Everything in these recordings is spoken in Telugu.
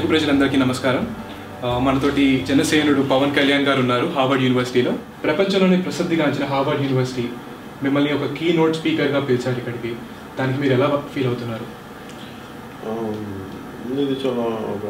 ప్రజలందరికీ నమస్కారం ఆ, మనతోటి జనసేనుడు పవన్ కళ్యాణ్ గారు ఉన్నారు హార్వర్డ్ యూనివర్సిటీలో ప్రపంచంలోనే ప్రసిద్ధిగాంచిన హార్వర్డ్ యూనివర్సిటీ మిమ్మల్ని ఒక కీ నోట్ స్పీకర్గా పిలిచారు ఇక్కడికి దానికి మీరు ఎలా ఫీల్ అవుతున్నారు ముందు ఇది చాలా ఒక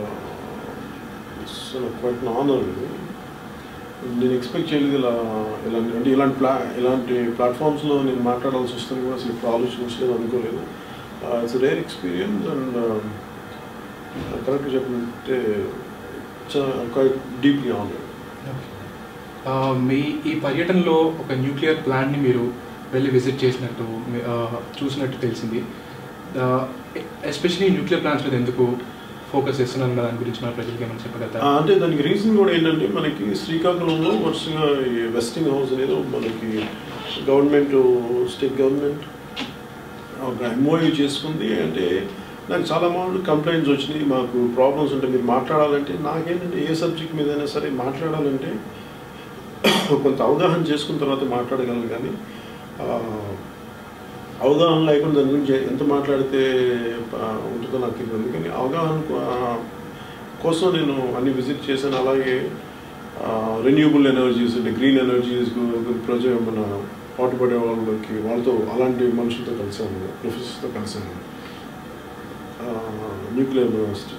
క్వైట్ ఆనర్ ఇది నేను ఎక్స్పెక్ట్ చేయలేదు ఇలా ఇలాంటి అంటే ఇలాంటి ప్లా ఇలాంటి ప్లాట్ఫామ్స్లో నేను మాట్లాడాల్సి వస్తుంది కూడా అసలు ఇప్పుడు ఆలోచించలేదు అనుకోలేదు ఇట్స్ రేర్ ఎక్స్పీరియన్స్ అండ్ కరెక్ట్గా చెప్పినట్టే క్వైట్ డీప్లీ ఆనర్ ఆ, మీ ఈ పర్యటనలో ఒక న్యూక్లియర్ ప్లాంట్ని మీరు వెళ్ళి విజిట్ చేసినట్టు మీ- ఆ, చూసినట్టు తెలిసింది ఎస్పెషలీ న్యూక్లియర్ ప్లాంట్స్ మీద ఎందుకు ఫోకస్ చేస్తున్నాను దాని గురించి మన ప్రజలకి ఏమైనా చెప్పగలుగుతారా అంటే దానికి రీజన్ కూడా ఏంటంటే మనకి శ్రీకాకుళంలో వరుసగా ఈ వెస్టింగ్ హౌస్ అనేది మనకి గవర్నమెంట్ స్టేట్ గవర్నమెంట్ ఒక ఎంఓయూ చేసుకుంది అంటే నాకు చాలా మామూలు కంప్లైంట్స్ వచ్చినాయి మాకు ప్రాబ్లమ్స్ ఉంటే మీరు మాట్లాడాలంటే నాకేంటంటే ఏ సబ్జెక్ట్ మీదైనా సరే మాట్లాడాలంటే కొంత అవగాహన చేసుకున్న తర్వాత మాట్లాడగలను కానీ ఆ, అవగాహన లేకుండా దాని గురించి ఎంత మాట్లాడితే ఆ, ఉంటుందో నాకు తెలియదు అందుకని అవగాహన కో- ఆ, కోసం నేను అన్ని విజిట్ చేశాను అలాగే రెన్యూబుల్ ఎనర్జీస్ అంటే గ్రీన్ ఎనర్జీస్ ప్రజలు మన పాటుపడే వాళ్ళకి వాళ్ళతో అలాంటి మనుషులతో కలిసాను ప్రొఫెసర్స్తో కలిసాను న్యూక్లియర్ యూనివర్సిటీ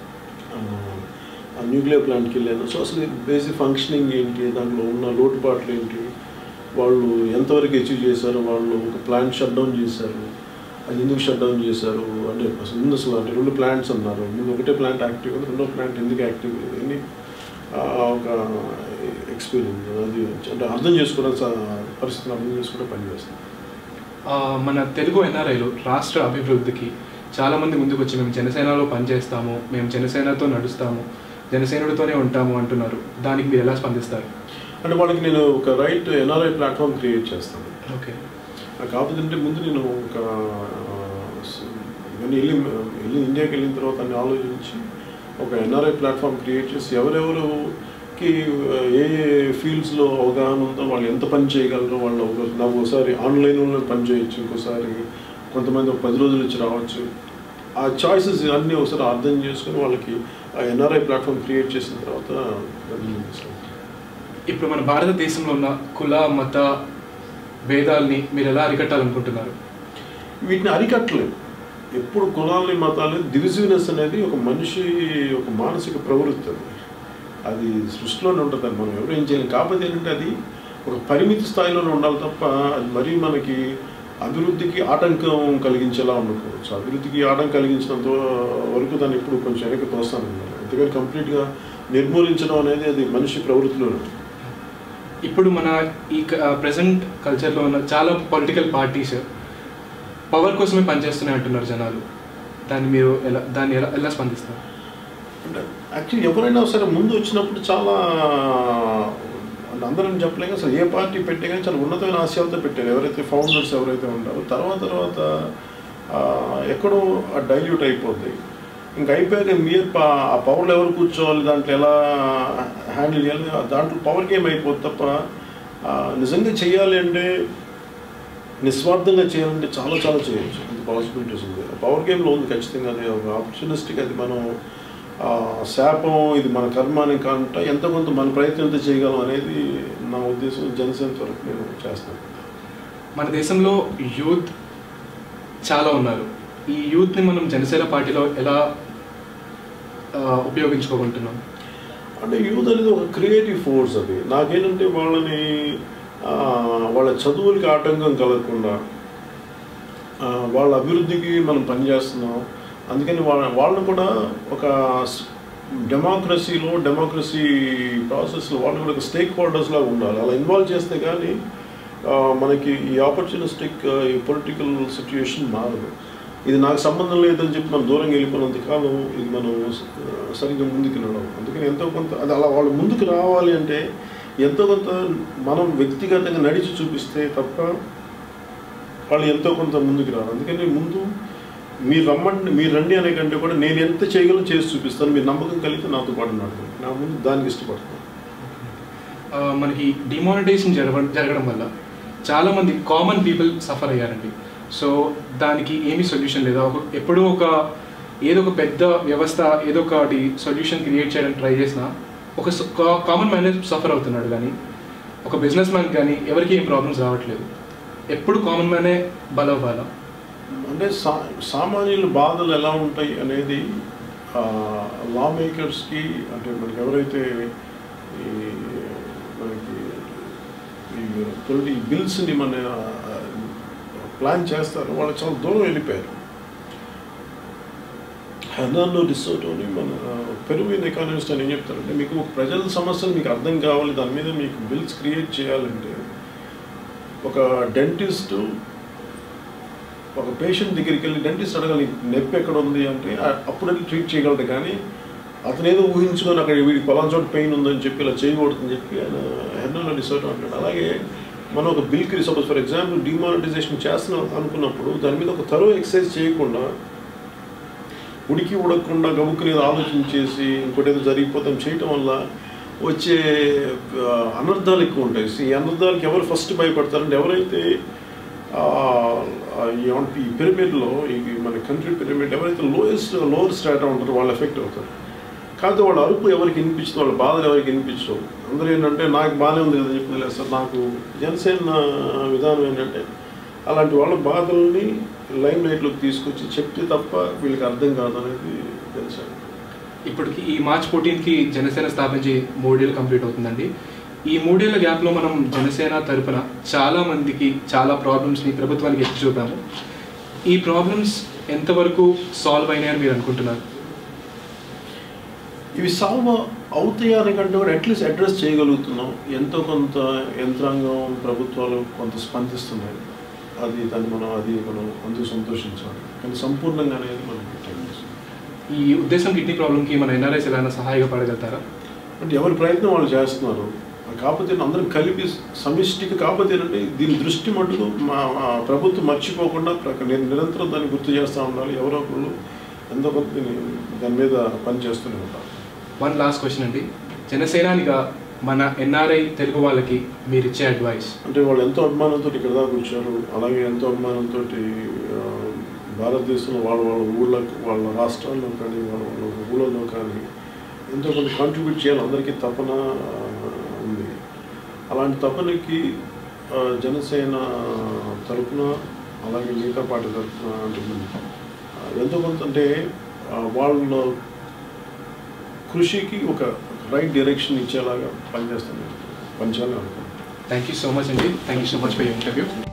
ఆ న్యూక్లియర్ ప్లాంట్కి వెళ్ళాను సో అసలు బేసిక్ ఫంక్షనింగ్ ఏంటి దాంట్లో ఉన్న లోటుపాట్లు ఏంటి వాళ్ళు ఎంతవరకు అచీవ్ చేశారు వాళ్ళు ఒక ప్లాంట్ షట్ డౌన్ చేశారు అది ఎందుకు షట్ డౌన్ చేశారు అంటే అసలు ముందు అసలు అంటే రెండు ప్లాంట్స్ అన్నారు ముందు ఒకటే ప్లాంట్ యాక్టివ్ ఉంది రెండో ప్లాంట్ ఎందుకు యాక్టివ్ లేదు అని ఆ, ఒక ఎక్స్పీరియన్స్ అది అంటే అర్థం చేసుకోవడం స- పరిస్థితిని అర్థం చేసుకోవడం పనిచేస్తుంది ఆ, మన తెలుగు ఎన్ఆర్ఐలు రాష్ట్ర అభివృద్ధికి చాలా మంది ముందుకు వచ్చి మేము జనసేనలో పనిచేస్తాము మేము జనసేనతో నడుస్తాము జనసేనుడితోనే ఉంటాము అంటున్నారు దానికి మీరు ఎలా స్పందిస్తారు అంటే వాళ్ళకి నేను ఒక రైట్ ఎన్ఆర్ఐ ప్లాట్ఫామ్ క్రియేట్ చేస్తాను ఓకే కాకపోతే అంటే ముందు నేను ఒక ఆ, స- ఇవన్నీ వెళ్ళి వెళ్ళి ఇండియాకి వెళ్ళిన తర్వాత అన్ని ఆలోచించి ఒక ఎన్ఆర్ఐ ప్లాట్ఫామ్ క్రియేట్ చేసి ఎవరెవరుకి ఆ, ఏ ఏ ఫీల్డ్స్లో అవగాహన ఉందో వాళ్ళు ఎంత పని చేయగలరో వాళ్ళు ఒక- నాకు ఒకసారి ఆన్లైన్లో పని చేయొచ్చు ఇంకోసారి కొంతమంది ఒక పది రోజులు ఇచ్చి రావచ్చు ఆ చాయిసెస్ అన్నీ ఒకసారి అర్థం చేసుకుని వాళ్ళకి ఆ ఎన్ఆర్ఐ ప్లాట్ఫామ్ క్రియేట్ చేసిన తర్వాత దాన్ని తీసుకుంటాం. ఇప్పుడు మన భారతదేశంలో ఉన్న కుల మత భేదాల్ని మీరు ఎలా అరికట్టాలనుకుంటున్నారు వీటిని అరికట్టలేం ఎప్పుడు కులాలని మతాలని డివిజివ్నెస్ అనేది ఒక మనిషి ఒక మానసిక ప్రవృత్తి అది అది సృష్టిలోనే ఉంటుంది అది మనం ఎవరు ఏం చేయలేం కాకపోతే ఏంటంటే అది ఒక పరిమితి స్థాయిలోనే ఉండాలి తప్ప అది మరీ మనకి అభివృద్ధికి ఆటంకం కలిగించేలా ఉండకూడదు అభివృద్ధికి ఆటంకం కలిగించినంత వరకు దాన్ని ఎప్పుడు కొంచెం వెనక్కి తోస్తాను ఉండాలి అందుకని కంప్లీట్గా నిర్మూలించడం అనేది అది మనిషి ప్రవృత్తిలోనే ఉంది. ఇప్పుడు మన ఈ ప్రజెంట్ కల్చర్లో ఉన్న చాలా పొలిటికల్ పార్టీస్ పవర్ కోసమే పనిచేస్తున్నాయి అంటున్నారు జనాలు దాన్ని మీరు ఎలా దాన్ని ఎలా ఎలా స్పందిస్తారు అంటే యాక్చువల్లీ ఎవరైనా సరే ముందు వచ్చినప్పుడు చాలా అంటే అందరం చెప్పలేక అసలు ఏ పార్టీ పెట్టే కానీ చాలా ఉన్నతమైన ఆశయాలతో పెట్టారు ఎవరైతే ఫౌండర్స్ ఎవరైతే ఉంటారో తర్వాత తర్వాత ఆ, ఎక్కడో డైల్యూట్ అయిపోతాయి ఇంకా అయిపోయాక మీరు ప- ఆ పవర్లో ఎవరు కూర్చోవాలి దాంట్లో ఎలా హ్యాండిల్ చేయాలి దాంట్లో పవర్ గేమ్ అయిపోతుంది తప్ప ఆ, నిజంగా చేయాలి అంటే నిస్వార్థంగా చేయాలంటే చాలా చాలా చేయొచ్చు అంత పాసిబిలిటీస్ ఉంది పవర్ గేమ్లో ఉంది ఖచ్చితంగా అది ఒక ఆపర్చునిస్టిక్ అది మనం ఆ, శాపం ఇది మన కర్మ అని కాంట ఎంత కొంత మన ప్రయత్నం ఎంత చేయగలం అనేది నా ఉద్దేశం జనసేన వరకు నేను చేస్తాను మన దేశంలో యూత్ చాలా ఉన్నారు ఈ యూత్ని మనం జనసేన పార్టీలో ఎలా ఆ, ఉపయోగించుకోకుంటున్నాం అంటే యూత్ అనేది ఒక క్రియేటివ్ ఫోర్స్ అది నాకేంటంటే వాళ్ళని ఆ, వాళ్ళ చదువులకి ఆటంకం కలగకుండా ఆ, వాళ్ళ అభివృద్ధికి మనం పనిచేస్తున్నాం అందుకని వాళ్ళ వాళ్ళని కూడా ఒక డెమోక్రసీలో డెమోక్రసీ ప్రాసెస్లో వాళ్ళు కూడా ఒక స్టేక్ హోల్డర్స్ లాగా ఉండాలి అలా ఇన్వాల్వ్ చేస్తే కానీ ఆ, మనకి ఈ ఆపర్చునిస్టిక్ ఈ పొలిటికల్ సిచ్యుయేషన్ మారదు ఇది నాకు సంబంధం లేదని చెప్పి మనం దూరంగా వెళ్ళిపోయినంత కాలం ఇది మనం ఆ, సరిగ్గా ముందుకు నడవం అందుకని ఎంతో కొంత అది అలా వాళ్ళు ముందుకు రావాలి అంటే ఎంతో కొంత మనం వ్యక్తిగతంగా నడిచి చూపిస్తే తప్ప వాళ్ళు ఎంతో కొంత ముందుకు రారు అందుకని ముందు మీరు రమ్మండి మీరు రండి అనే కంటే కూడా నేను ఎంత చేయగలను చేసి చూపిస్తాను మీరు నమ్మకం కలిగితే నాతో పాటు నడవండి నా ముందు దానికి ఇష్టపడతాను ఆ, మనకి డిమానిటైజేషన్ జరగ జరగడం వల్ల చాలా మంది కామన్ పీపుల్ సఫర్ అయ్యారండి సో దానికి ఏమీ సొల్యూషన్ లేదా ఒక ఎప్పుడూ ఒక ఏదో ఒక పెద్ద వ్యవస్థ ఏదో ఒకటి సొల్యూషన్ క్రియేట్ చేయడానికి ట్రై చేసినా ఒక కామన్ మ్యాన్ సఫర్ అవుతున్నాడు కానీ ఒక బిజినెస్ మ్యాన్ కానీ ఎవరికి ఏం ప్రాబ్లమ్స్ రావట్లేదు ఎప్పుడు కామన్ మ్యానే బలవ్వాలా అంటే సా సామాన్యుల బాధలు ఎలా ఉంటాయి అనేది లా మేకర్స్కి అంటే మనకి ఎవరైతే ఈ మనకి ఈ పొలిటి బిల్స్ని మన ప్లాన్ చేస్తారో వాళ్ళు చాలా దూరం వెళ్ళిపోయారు హెర్నాండో డిసోటోని మన పెరువిన్ ఎకానమిస్ట్ అని ఏం చెప్తారంటే మీకు ప్రజల సమస్యలు మీకు అర్థం కావాలి దాని మీద మీకు బిల్స్ క్రియేట్ చేయాలంటే ఒక డెంటిస్ట్ ఒక పేషెంట్ దగ్గరికి వెళ్ళి డెంటిస్ట్ అడగాలి నొప్పి ఎక్కడ ఉంది అంటే ఆ- అప్పుడు వెళ్ళి ట్రీట్ చేయగలడు కానీ అతను ఏదో ఊహించుకొని అక్కడ వీడికి పలానా చోట పెయిన్ ఉందని చెప్పి ఇలా చేయకూడదని చెప్పి ఆయన హెర్నల్ డిసర్ట్ అంటాడు అలాగే మనం ఒక బిల్కి సపోజ్ ఫర్ ఎగ్జాంపుల్ డిమానిటైజేషన్ చేస్తున్నాం అనుకున్నప్పుడు దాని మీద ఒక తరువు ఎక్సర్సైజ్ చేయకుండా ఉడికి ఉడకకుండా గబుక్కుని ఏదో ఆలోచించేసి ఇంకోటి ఏదో జరిగిపోతాం చేయటం వల్ల వచ్చే ఆ, అనర్థాలు ఎక్కువ ఉంటాయి ఈ అనర్థాలకి ఎవరు ఫస్ట్ భయపడతారంటే ఎవరైతే ఆ, ఆ, ఏమంటే ఈ పిరమిడ్లో ఈ మన కంట్రీ పిరమిడ్ ఎవరైతే లోయెస్ట్ లోవర్ స్టాటా ఉంటారో వాళ్ళు ఎఫెక్ట్ అవుతారు కాకపోతే వాళ్ళ అరుపు ఎవరికి వినిపించదు వాళ్ళ బాధలు ఎవరికి వినిపించవు అందరూ ఏంటంటే నాకు బాగానే ఉంది కదా చెప్పి లేదు సార్ నాకు జనసేన విధానం ఏంటంటే అలాంటి వాళ్ళ బాధల్ని లైమ్ లైట్లోకి తీసుకొచ్చి చెప్తే తప్ప వీళ్ళకి అర్థం కాదు అనేది జనసేన ఇప్పటికి ఈ మార్చ్ ఫోర్టీన్కి జనసేన స్థాపించి మూడేళ్ళు కంప్లీట్ అవుతుందండి ఈ మూడేళ్ల గ్యాప్లో మనం జనసేన తరపున చాలా మందికి చాలా ప్రాబ్లమ్స్ని ప్రభుత్వానికి ఎత్తి చూపాము ఈ ప్రాబ్లమ్స్ ఎంతవరకు సాల్వ్ అయినాయని మీరు అనుకుంటున్నారు ఇవి సాల్వ్ అవుతాయని కంటే కూడా అట్లీస్ట్ అడ్రస్ చేయగలుగుతున్నాం ఎంతో కొంత యంత్రాంగం ప్రభుత్వాలు కొంత స్పందిస్తున్నాయి అది దాన్ని మనం అది మనం అందుకు సంతోషించాలి కానీ సంపూర్ణంగా అనేది మనకి టైం తీసుకుంది. ఈ ఉద్దేశం కిడ్నీ ప్రాబ్లంకి మన ఎన్ఆర్ఐస్ ఎలా సహాయపడగలుగుతారా అంటే ఎవరి ప్రయత్నం వాళ్ళు చేస్తున్నారు కాకపోతే అందరం కలిపి సమిష్టికి కాకపోతే ఏంటంటే దీని దృష్టి మటుకు మా మా ప్రభుత్వం మర్చిపోకుండా ప్ర- నిర- నిరంతరం దాన్ని గుర్తు చేస్తూ ఉండాలి ఎవరో ఒకళ్ళు ఎంతో కొంత దీన్ని దాని మీద పని చేస్తూనే ఉంటారు వన్ లాస్ట్ క్వశ్చన్ అండి జనసేనానిగా మన ఎన్ఆర్ఐ తెలుగు వాళ్ళకి మీరు ఇచ్చే అడ్వైస్ అంటే వాళ్ళు ఎంతో అభిమానంతో ఇక్కడ దాకా వచ్చారు అలాగే ఎంతో అభిమానంతో భారతదేశంలో వాళ్ళ వాళ్ళ ఊళ్ళకు వాళ్ళ రాష్ట్రాల్లో కానీ వాళ్ళ వాళ్ళ ఊళ్ళలో కానీ ఎంతో కొంత కాంట్రిబ్యూట్ చేయాలి అందరికీ తపన ఆ, ఉంది అలాంటి తపనకి ఆ, జనసేన తరపున అలాగే మిగతా పార్టీ తరపున అంటే ఆ, ఎంతో కొంత అంటే ఆ, వాళ్ళ కృషికి ఒక రైట్ డైరెక్షన్ ఇచ్చేలాగా పనిచేస్తాను పనిచేయాలని అనుకుంటున్నాను థ్యాంక్ యూ సో మచ్ అండి thank you so much for interview